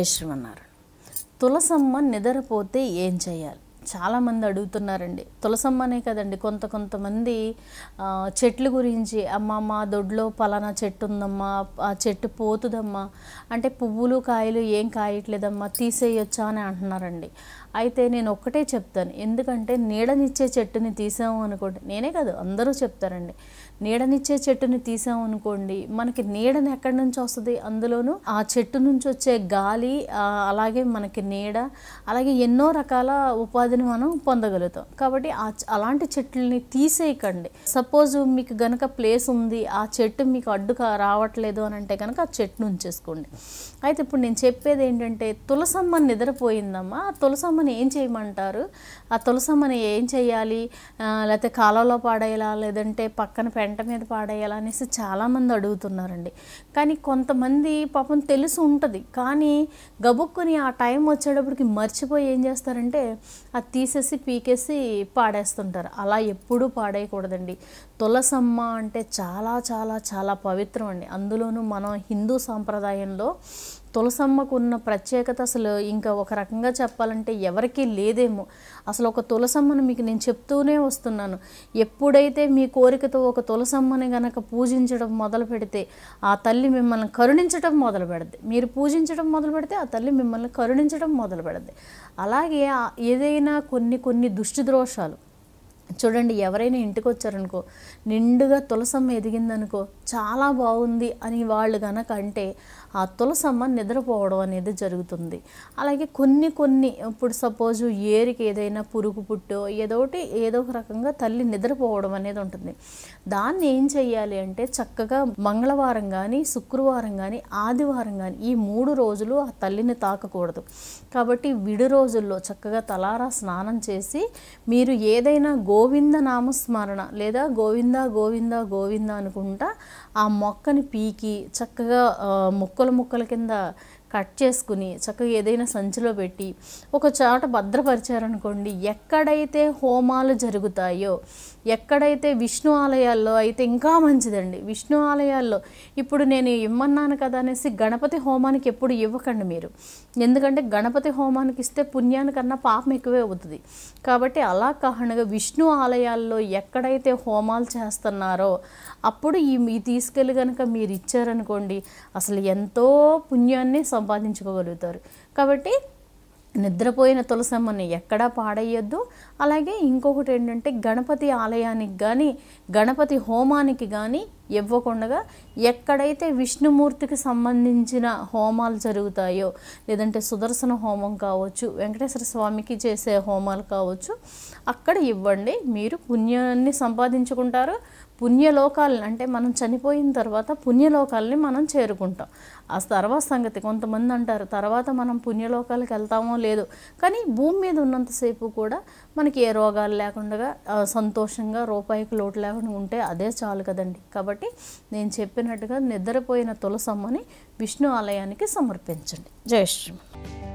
జై శ్రీమన్నారాయణ తులసమ్మ నిద్రపోతే ఏం చేయాలి చాలామంది అడుగుతున్నారండి తులసమ్మనే కదండి కొంత కొంతమంది ఆ, చెట్ల గురించి అమ్మ మా దొడ్లో పలానా చెట్టు ఉందమ్మా ఆ చెట్టు పోతుందమ్మా అంటే పువ్వులు కాయలు ఏం కాయట్లేదమ్మా తీసేయొచ్చా అని అంటున్నారండి అయితే నేను ఒక్కటే చెప్తాను ఎందుకంటే నీడనిచ్చే చెట్టుని తీసాము అనుకోండి నేనే కాదు అందరూ చెప్తారండి నీడనిచ్చే చెట్టుని తీసాము అనుకోండి మనకి నీడని ఎక్కడి నుంచి వస్తుంది అందులోనూ ఆ చెట్టు నుంచి వచ్చే గాలి ఆ, అలాగే మనకి నీడ అలాగే ఎన్నో రకాల ఉపాధిని మనం పొందగలుగుతాం కాబట్టి ఆ చ- అలాంటి చెట్లని తీసేయకండి సపోజ్ మీకు గనక ప్లేస్ ఉంది ఆ చెట్టు మీకు అడ్డు కా- రావట్లేదు అని అంటే కనుక ఆ చెట్టు ఉంచేసుకోండి అయితే ఇప్పుడు నేను చెప్పేది ఏంటంటే తులసమ్మ నిద్రపోయిందమ్మా ఆ తులసమ్మని ఏం చేయమంటారు ఆ తులసమ్మని ఏం చేయాలి ఆ, లేకపోతే కాలంలో పాడేయాలా లేదంటే పక్కన పెంట మీద పాడేయాలా అనేసి చాలామంది అడుగుతున్నారండి కానీ కొంతమంది పాపం తెలిసి ఉంటుంది కానీ గబుక్కుని ఆ టైం వచ్చేటప్పటికి మర్చిపోయి ఏం చేస్తారంటే అది తీసేసి పీకేసి పాడేస్తుంటారు అలా ఎప్పుడూ పాడేయకూడదండి తులసమ్మ అంటే చాలా చాలా చాలా పవిత్రం అండి అందులోనూ మనం హిందూ సాంప్రదాయంలో తులసమ్మకు ఉన్న ప్రత్యేకత అసలు ఇంకా ఒక రకంగా చెప్పాలంటే ఎవరికీ లేదేమో అసలు ఒక తులసమ్మను మీకు నేను చెప్తూనే వస్తున్నాను ఎప్పుడైతే మీ కోరికతో ఒక తులసమ్మని గనక పూజించడం మొదలు పెడితే ఆ తల్లి మిమ్మల్ని కరుణించడం మొదలు పెడద్ది మీరు పూజించడం మొదలు పెడితే ఆ తల్లి మిమ్మల్ని కరుణించడం మొదలు పెడద్ది అలాగే ఆ ఏదైనా కొన్ని కొన్ని దుష్టి దోషాలు చూడండి ఎవరైనా ఇంటికి వచ్చారనుకో నిండుగా తులసమ్మ ఎదిగిందనుకో చాలా బాగుంది అని వాళ్ళు గనక అంటే ఆ తులసమ్మ నిద్రపోవడం అనేది జరుగుతుంది అలాగే కొన్ని కొన్ని ఇప్పుడు సపోజు ఏరికి ఏదైనా పురుగు పుట్టో ఏదోటి ఏదో ఒక రకంగా తల్లి నిద్రపోవడం అనేది ఉంటుంది దాన్ని ఏం చెయ్యాలి అంటే చక్కగా మంగళవారం కానీ శుక్రవారం కానీ ఆదివారం కానీ ఈ మూడు రోజులు ఆ తల్లిని తాకకూడదు కాబట్టి విడి రోజుల్లో చక్కగా తలారా స్నానం చేసి మీరు ఏదైనా గోవింద నామస్మరణ లేదా గోవింద గోవింద గోవింద అనుకుంటా ఆ మొక్కని పీకి చక్కగా ఆ, ముక్కలు ముక్కల కింద కట్ చేసుకుని చక్కగా ఏదైనా సంచిలో పెట్టి ఒక చోట భద్రపరిచారనుకోండి ఎక్కడైతే హోమాలు జరుగుతాయో ఎక్కడైతే విష్ణు ఆలయాల్లో అయితే ఇంకా మంచిదండి విష్ణు ఆలయాల్లో ఇప్పుడు నేను ఇమ్మన్నాను కదా అనేసి గణపతి హోమానికి ఎప్పుడు ఇవ్వకండి మీరు ఎందుకంటే గణపతి హోమానికి ఇస్తే పుణ్యానికన్నా పాపం ఎక్కువే అవుతుంది కాబట్టి అలా కారణంగా విష్ణు ఆలయాల్లో ఎక్కడైతే హోమాలు చేస్తున్నారో అప్పుడు ఈ ఈ తీసుకెళ్ళి కనుక మీరు ఇచ్చారనుకోండి అసలు ఎంతో పుణ్యాన్ని సంపాదించుకోగలుగుతారు కాబట్టి నిద్రపోయిన తులసమ్మని ఎక్కడా పాడేయొద్దు అలాగే ఇంకొకటి ఏంటంటే గణపతి ఆలయానికి కానీ గణపతి హోమానికి కానీ ఇవ్వకుండా ఎక్కడైతే విష్ణుమూర్తికి సంబంధించిన హోమాలు జరుగుతాయో లేదంటే సుదర్శన హోమం కావచ్చు వెంకటేశ్వర స్వామికి చేసే హోమాలు కావచ్చు అక్కడ ఇవ్వండి మీరు పుణ్యాన్ని సంపాదించుకుంటారు పుణ్యలోకాలని అంటే మనం చనిపోయిన తర్వాత పుణ్యలోకాలని మనం చేరుకుంటాం ఆ తర్వాత సంగతి కొంతమంది అంటారు తర్వాత మనం పుణ్యలోకాలకు వెళ్తామో లేదో కానీ భూమి మీద ఉన్నంతసేపు కూడా మనకి ఏ రోగాలు లేకుండా ఆ, సంతోషంగా రూపాయికి లోటు లేకుండా ఉంటే అదే చాలు కదండి కాబట్టి నేను చెప్పినట్టుగా నిద్రపోయిన తులసమ్మని విష్ణు ఆలయానికి సమర్పించండి జయ శ్రీ